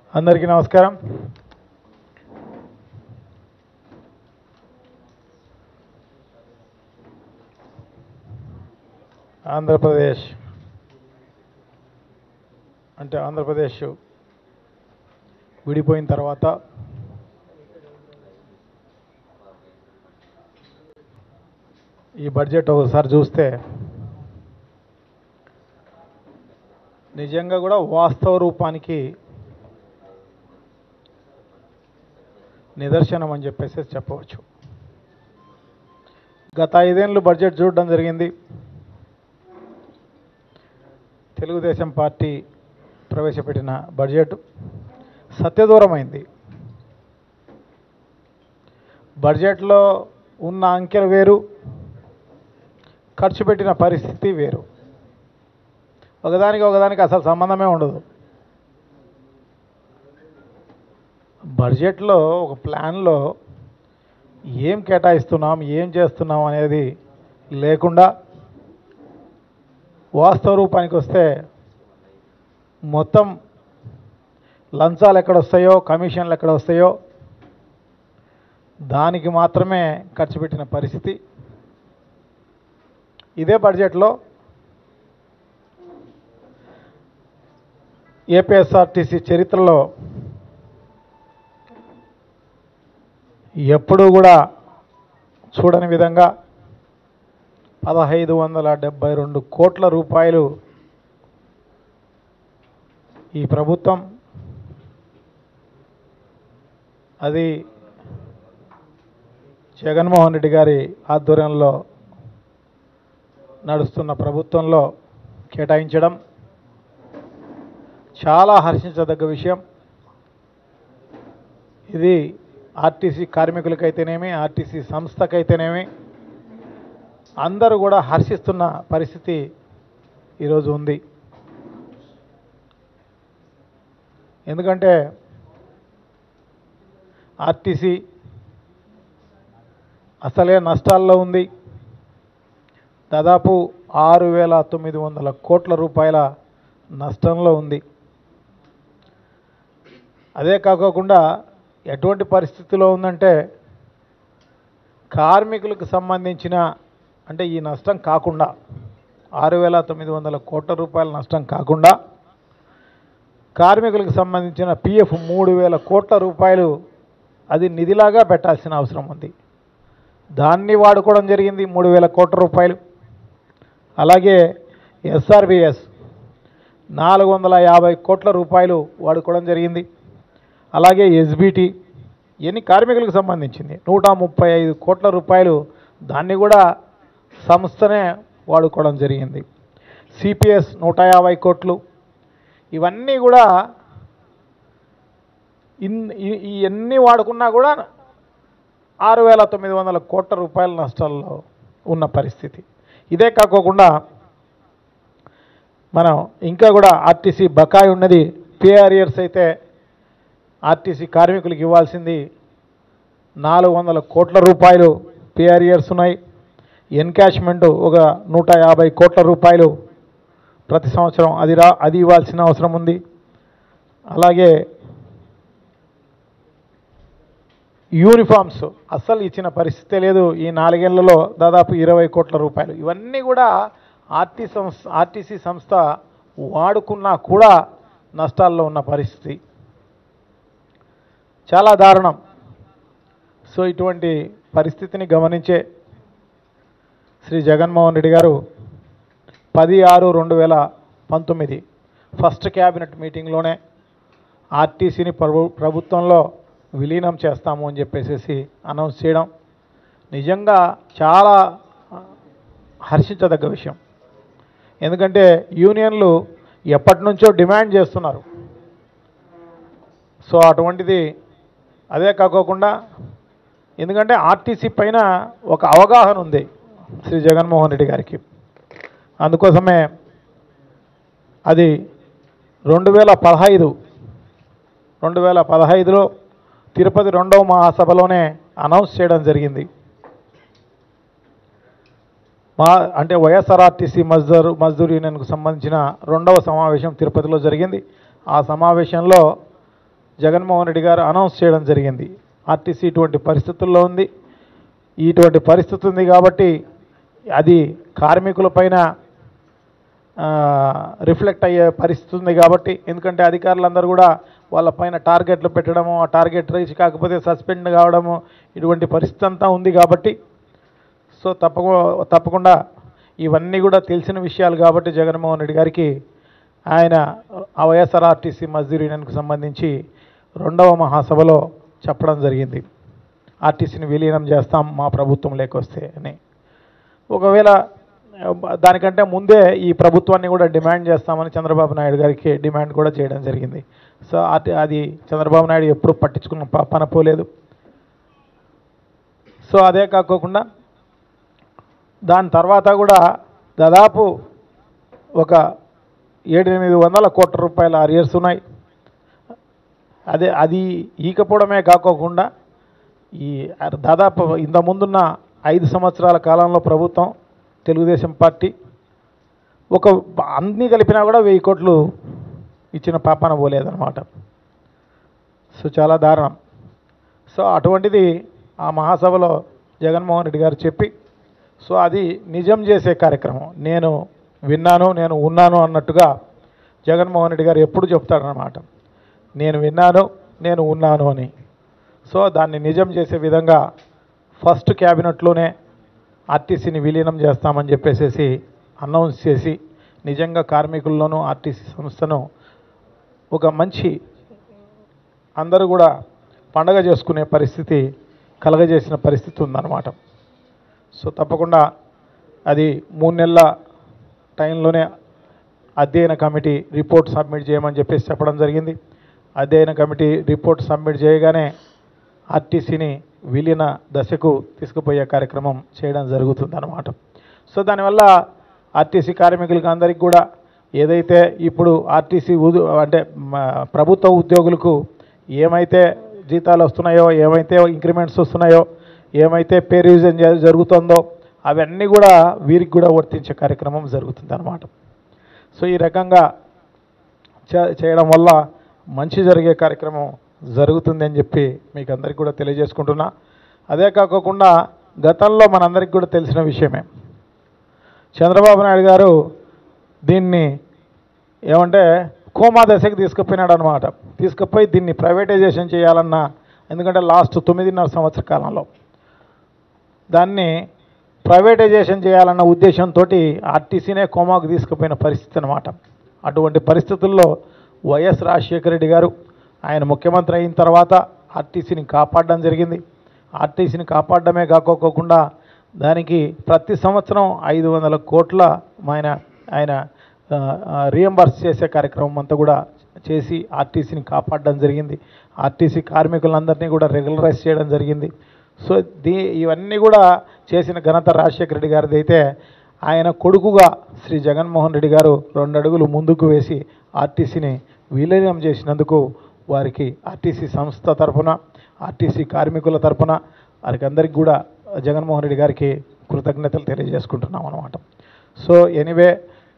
అందరికీ నమస్కారం ఆంధ్రప్రదేశ్ అంటే ఆంధ్రప్రదేశ్ విడిపోయిన తర్వాత ఈ బడ్జెట్ ఒకసారి చూస్తే నిజంగా కూడా వాస్తవ రూపానికి నిదర్శనం అని చెప్పేసి చెప్పవచ్చు గత ఐదేళ్ళు బడ్జెట్ చూడడం జరిగింది తెలుగుదేశం పార్టీ ప్రవేశపెట్టిన బడ్జెట్ సత్యదూరమైంది బడ్జెట్లో ఉన్న అంకెలు వేరు ఖర్చు పెట్టిన పరిస్థితి వేరు ఒకదానికి ఒకదానికి అసలు సంబంధమే ఉండదు బడ్జెట్లో ఒక ప్లాన్లో ఏం కేటాయిస్తున్నాం ఏం చేస్తున్నాం అనేది లేకుండా వాస్తవ రూపానికి వస్తే మొత్తం లంచాలు ఎక్కడ వస్తాయో కమిషన్లు ఎక్కడ వస్తాయో దానికి మాత్రమే ఖర్చు పెట్టిన పరిస్థితి ఇదే బడ్జెట్లో ఏపీఎస్ఆర్టీసీ చరిత్రలో ఎప్పుడూ కూడా చూడని విధంగా పదహైదు వందల డెబ్బై రెండు కోట్ల రూపాయలు ఈ ప్రభుత్వం అది జగన్మోహన్ రెడ్డి గారి ఆధ్వర్యంలో నడుస్తున్న ప్రభుత్వంలో కేటాయించడం చాలా హర్షించదగ్గ విషయం ఇది ఆర్టీసీ కార్మికులకైతేనేమి ఆర్టీసీ సంస్థకైతేనేమి అందరూ కూడా హర్షిస్తున్న పరిస్థితి ఈరోజు ఉంది ఎందుకంటే ఆర్టీసీ అసలే నష్టాల్లో ఉంది దాదాపు ఆరు వేల తొమ్మిది వందల కోట్ల రూపాయల నష్టంలో ఉంది అదే కాకోకుండా ఎటువంటి పరిస్థితిలో ఉందంటే కార్మికులకు సంబంధించిన అంటే ఈ నష్టం కాకుండా ఆరు వేల తొమ్మిది వందల కోట్ల రూపాయల నష్టం కాకుండా కార్మికులకు సంబంధించిన పిఎఫ్ మూడు వేల కోట్ల రూపాయలు అది నిధిలాగా పెట్టాల్సిన అవసరం ఉంది దాన్ని వాడుకోవడం జరిగింది మూడు వేల కోట్ల రూపాయలు అలాగే ఎస్ఆర్బిఎస్ నాలుగు వందల యాభై కోట్ల రూపాయలు వాడుకోవడం జరిగింది అలాగే ఎస్బిటి ఎన్ని కార్మికులకు సంబంధించింది నూట ముప్పై ఐదు కోట్ల రూపాయలు దాన్ని కూడా సంస్థనే వాడుకోవడం జరిగింది సిపిఎస్ నూట యాభై కోట్లు ఇవన్నీ కూడా ఇన్ ఈ- ఇవన్నీ వాడుకున్నా కూడా ఆరు వేల తొమ్మిది వందల కోట్ల రూపాయల నష్టాల్లో ఉన్న పరిస్థితి ఇదే కాకోకుండా మనం ఇంకా కూడా ఆర్టీసీ బకాయి ఉన్నది పిఆర్ఇయర్స్ అయితే ఆర్టీసీ కార్మికులకు ఇవ్వాల్సింది నాలుగు వందల కోట్ల రూపాయలు పిఆర్ఇయర్స్ ఉన్నాయి ఎన్కాష్మెంట్ ఒక నూట యాభై కోట్ల రూపాయలు ప్రతి సంవత్సరం అది రా అది ఇవ్వాల్సిన అవసరం ఉంది అలాగే యూనిఫామ్స్ అస్సలు ఇచ్చిన పరిస్థితే లేదు ఈ నాలుగేళ్లలో దాదాపు ఇరవై కోట్ల రూపాయలు ఇవన్నీ కూడా ఆర్టీ సంస్థ ఆర్టీసీ సంస్థ వాడుకున్నా కూడా నష్టాల్లో ఉన్న పరిస్థితి చాలా దారుణం సో ఇటువంటి పరిస్థితిని గమనించే శ్రీ జగన్మోహన్ రెడ్డి గారు పది ఆరు రెండు వేల పంతొమ్మిది ఫస్ట్ క్యాబినెట్ మీటింగ్లోనే ఆర్టీసీని ప్రభు ప్రభుత్వంలో విలీనం చేస్తాము అని చెప్పేసి అనౌన్స్ చేయడం నిజంగా చాలా హర్షించదగ్గ విషయం ఎందుకంటే యూనియన్లు ఎప్పటి నుంచో డిమాండ్ చేస్తున్నారు సో అటువంటిది అదే కాకోకుండా ఎందుకంటే ఆర్టీసీ పైన ఒక అవగాహన ఉంది శ్రీ జగన్మోహన్ రెడ్డి గారికి అందుకోసమే అది రెండు వేల పదహైదు రెండు వేల పదహైదులో తిరుపతి రెండవ మహాసభలోనే అనౌన్స్ చేయడం జరిగింది మా అంటే వైఎస్ఆర్ఆర్టీసీ మజ్దూర్ మజ్దూర్ యూనియన్కు సంబంధించిన రెండవ సమావేశం తిరుపతిలో జరిగింది ఆ సమావేశంలో జగన్మోహన్ రెడ్డి గారు అనౌన్స్ చేయడం జరిగింది ఆర్టీసీ ఇటువంటి పరిస్థితుల్లో ఉంది ఇటువంటి పరిస్థితి ఉంది కాబట్టి అది కార్మికులపైన రిఫ్లెక్ట్ అయ్యే పరిస్థితి ఉంది కాబట్టి ఎందుకంటే అధికారులందరూ కూడా వాళ్ళ పైన టార్గెట్లు పెట్టడము ఆ టార్గెట్ రీచ్ కాకపోతే సస్పెండ్ కావడము ఇటువంటి పరిస్థితి అంతా ఉంది కాబట్టి సో తప్పకు తప్పకుండా ఇవన్నీ కూడా తెలిసిన విషయాలు కాబట్టి జగన్మోహన్ రెడ్డి గారికి ఆయన ఆ వైఎస్ఆర్ ఆర్టీసీ మజ్దూర్ యూనియన్కు సంబంధించి రెండవ మహాసభలో చెప్పడం జరిగింది ఆర్టీసీని విలీనం చేస్తాం మా ప్రభుత్వం లేకొస్తే అని ఒకవేళ ఆ, దానికంటే ముందే ఈ ప్రభుత్వాన్ని కూడా డిమాండ్ చేస్తామని చంద్రబాబు నాయుడు గారికి డిమాండ్ కూడా చేయడం జరిగింది సో అది అది చంద్రబాబు నాయుడు ఎప్పుడు పట్టించుకున్న ప- పనపోలేదు సో అదే కాకోకుండా దాని తర్వాత కూడా దాదాపు ఒక ఏడెనిమిది వందల కోట్ల రూపాయల అరియర్స్ ఉన్నాయి అదే అది ఈకపోవడమే కాకోకుండా ఈ అర- దాదాపు ఇంత ముందున్న ఐదు సంవత్సరాల కాలంలో ప్రభుత్వం తెలుగుదేశం పార్టీ ఒక అన్నీ కలిపినా కూడా వెయ్యి కోట్లు ఇచ్చిన పాపాన పోలేదన్నమాట సో చాలా దారుణం సో అటువంటిది ఆ మహాసభలో జగన్మోహన్ రెడ్డి గారు చెప్పి సో అది నిజం చేసే కార్యక్రమం నేను విన్నాను నేను ఉన్నాను అన్నట్టుగా జగన్మోహన్ రెడ్డి గారు ఎప్పుడు చెప్తాడనమాట నేను విన్నాను నేను ఉన్నాను అని సో దాన్ని నిజం చేసే విధంగా ఫస్ట్ క్యాబినెట్లోనే ఆర్టీసీని విలీనం చేస్తామని చెప్పేసి అనౌన్స్ చేసి నిజంగా కార్మికుల్లోనూ ఆర్టీసీ సంస్థను ఒక మంచి అందరూ కూడా పండగ చేసుకునే పరిస్థితి కలగజేసిన పరిస్థితి ఉందన్నమాట సో తప్పకుండా అది మూడు నెలల టైంలోనే అధ్యయన కమిటీ రిపోర్ట్ సబ్మిట్ చేయమని చెప్పేసి చెప్పడం జరిగింది అధ్యయన కమిటీ రిపోర్ట్ సబ్మిట్ చేయగానే ఆర్టీసీని విలీన దశకు తీసుకుపోయే కార్యక్రమం చేయడం జరుగుతుందన్నమాట సో దానివల్ల ఆర్టీసీ కార్మికులకు అందరికీ కూడా ఏదైతే ఇప్పుడు ఆర్టీసీ ఉదు అంటే మ- ప్రభుత్వ ఉద్యోగులకు ఏమైతే జీతాలు వస్తున్నాయో ఏమైతే ఇంక్రిమెంట్స్ వస్తున్నాయో ఏమైతే పే రివిజన్ జ- జరుగుతుందో అవన్నీ కూడా వీరికి కూడా వర్తించే కార్యక్రమం జరుగుతుందన్నమాట సో ఈ రకంగా చే- చేయడం వల్ల మంచి జరిగే కార్యక్రమం జరుగుతుంది అని చెప్పి మీకు అందరికీ కూడా తెలియజేసుకుంటున్నా అదే కాకోకుండా గతంలో మనందరికీ కూడా తెలిసిన విషయమే చంద్రబాబు నాయుడు గారు దీన్ని ఏమంటే కోమా దశకి తీసుకుపోయినాడు అనమాట తీసుకుపోయి దీన్ని ప్రైవేటైజేషన్ చేయాలన్న ఎందుకంటే లాస్ట్ తొమ్మిదిన్నర సంవత్సర కాలంలో దాన్ని ప్రైవేటైజేషన్ చేయాలన్న ఉద్దేశంతో ఆర్టీసీనే కోమాకు తీసుకుపోయిన పరిస్థితి అనమాట అటువంటి పరిస్థితుల్లో వైఎస్ రాజశేఖర రెడ్డి గారు ఆయన ముఖ్యమంత్రి అయిన తర్వాత ఆర్టీసీని కాపాడడం జరిగింది ఆర్టీసీని కాపాడడమే కాకోకుండా దానికి ప్రతి సంవత్సరం ఐదు వందల కోట్ల ఆయన ఆయన రియంబర్స్ చేసే కార్యక్రమం అంతా కూడా చేసి ఆర్టీసీని కాపాడడం జరిగింది ఆర్టీసీ కార్మికులందరినీ కూడా రెగ్యులరైజ్ చేయడం జరిగింది సో దీ ఇవన్నీ కూడా చేసిన ఘనత రాజశేఖర రెడ్డి గారిది అయితే ఆయన కొడుకుగా శ్రీ జగన్మోహన్ రెడ్డి గారు రెండు అడుగులు ముందుకు వేసి ఆర్టీసీని విలీనం చేసినందుకు వారికి ఆర్టీసీ సంస్థ తరఫున ఆర్టీసీ కార్మికుల తరఫున వారికి అందరికి కూడా జగన్మోహన్ రెడ్డి గారికి కృతజ్ఞతలు తెలియజేసుకుంటున్నాం అనమాట సో ఎనీవే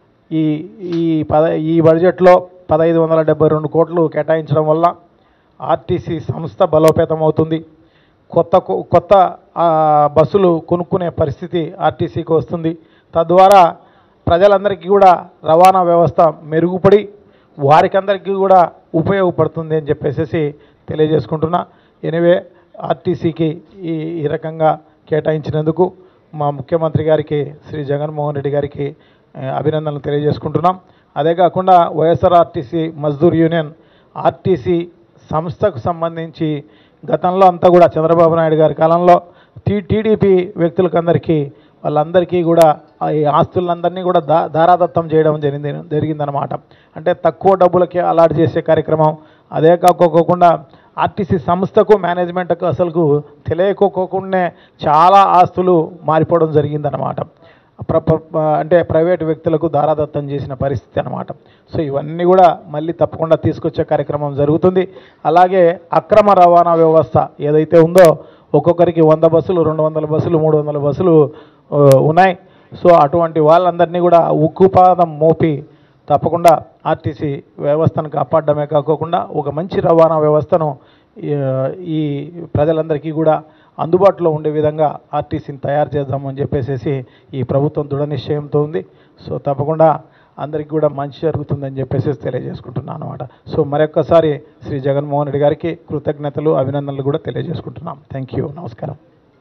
ఈ ఈ పద ఈ బడ్జెట్లో పదహైదు వందల డెబ్బై రెండు కోట్లు కేటాయించడం వల్ల ఆర్టీసీ సంస్థ బలోపేతం అవుతుంది కొత్త కొ- కొత్త ఆ, బస్సులు కొనుక్కునే పరిస్థితి ఆర్టీసీకి వస్తుంది తద్వారా ప్రజలందరికీ కూడా రవాణా వ్యవస్థ మెరుగుపడి వారికందరికీ కూడా ఉపయోగపడుతుంది అని చెప్పేసి తెలియజేసుకుంటున్నా ఎనివే ఆర్టీసీకి ఈ ఈ రకంగా కేటాయించినందుకు మా ముఖ్యమంత్రి గారికి శ్రీ జగన్మోహన్ రెడ్డి గారికి ఆ, అభినందనలు తెలియజేసుకుంటున్నాం అదే కాకుండా YSR RTC Mazdoor union RTC సంస్థకు సంబంధించి గతంలో అంతా కూడా చంద్రబాబు నాయుడు గారి కాలంలో టీ టీడీపీ వ్యక్తులకందరికీ వాళ్ళందరికీ కూడా ఆ ఈ ఆస్తులందరినీ కూడా దా దారాదత్తం చేయడం జరిగింది జరిగిందనమాట అంటే తక్కువ డబ్బులకి అలాట్ చేసే కార్యక్రమం అదే కాకోకుండా ఆర్టీసీ సంస్థకు మేనేజ్మెంట్కు అసలుకు తెలియకోకుండానే చాలా ఆస్తులు మారిపోవడం జరిగిందనమాట ప్ర ప్ర- అంటే ప్రైవేట్ వ్యక్తులకు దారాదత్తం చేసిన పరిస్థితి అనమాట సో ఇవన్నీ కూడా మళ్ళీ తప్పకుండా తీసుకొచ్చే కార్యక్రమం జరుగుతుంది అలాగే అక్రమ రవాణా వ్యవస్థ ఏదైతే ఉందో ఒక్కొక్కరికి వంద బస్సులు రెండు వందల బస్సులు మూడు వందల బస్సులు ఆ, ఉన్నాయి సో అటువంటి వాళ్ళందరినీ కూడా ఉక్కుపాదం మోపి తప్పకుండా ఆర్టీసీ వ్యవస్థను కాపాడడమే కాకోకుండా ఒక మంచి రవాణా వ్యవస్థను ఈ, ఈ ప్రజలందరికీ కూడా అందుబాటులో ఉండే విధంగా ఆర్టీసీని తయారు చేద్దామని చెప్పేసి ఈ ప్రభుత్వం దృఢ నిశ్చయంతో ఉంది సో తప్పకుండా అందరికీ కూడా మంచి జరుగుతుందని చెప్పేసి తెలియజేసుకుంటున్నాను అనమాట సో మరొక్కసారి శ్రీ జగన్మోహన్ రెడ్డి గారికి కృతజ్ఞతలు అభినందనలు కూడా తెలియజేసుకుంటున్నాం థ్యాంక్ యూ నమస్కారం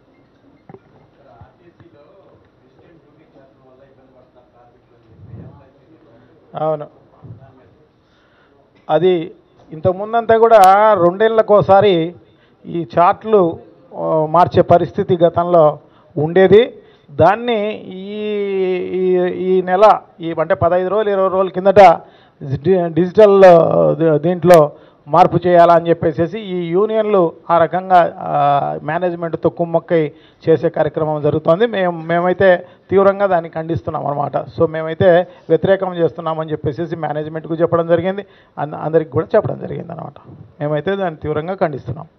అవును అది ఇంతకుముందంతా కూడా రెండేళ్ళకోసారి ఈ చార్ట్లు ఆ, మార్చే పరిస్థితి గతంలో ఉండేది దాన్ని ఈ ఈ- ఈ నెల ఈ అంటే పదహైదు రోజులు ఇరవై రోజుల కిందట డి- డిజిటల్ ఆ, ది- దీంట్లో మార్పు చేయాలా అని చెప్పేసి ఈ యూనియన్లు ఆ రకంగా ఆ, మేనేజ్మెంట్తో కుమ్మక్కై చేసే కార్యక్రమం జరుగుతోంది మేము మేమైతే తీవ్రంగా దాన్ని ఖండిస్తున్నాం అనమాట సో మేమైతే వ్యతిరేకం చేస్తున్నామని చెప్పేసి మేనేజ్మెంట్కు చెప్పడం జరిగింది అంద- అందరికి కూడా చెప్పడం జరిగింది అనమాట మేమైతే దాన్ని తీవ్రంగా ఖండిస్తున్నాం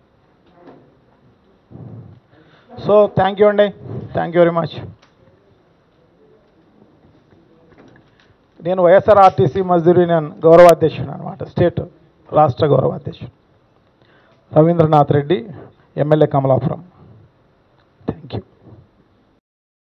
సో థ్యాంక్ యూ అండి థ్యాంక్ యూ వెరీ మచ్ నేను వైఎస్ఆర్ ఆర్టీసీ మజ్దూర్ యూనియన్ గౌరవాధ్యక్షుడు అనమాట స్టేట్ రాష్ట్ర గౌరవాధ్యక్షుడు రవీంద్రనాథ్ రెడ్డి ఎమ్మెల్యే కమలాపురం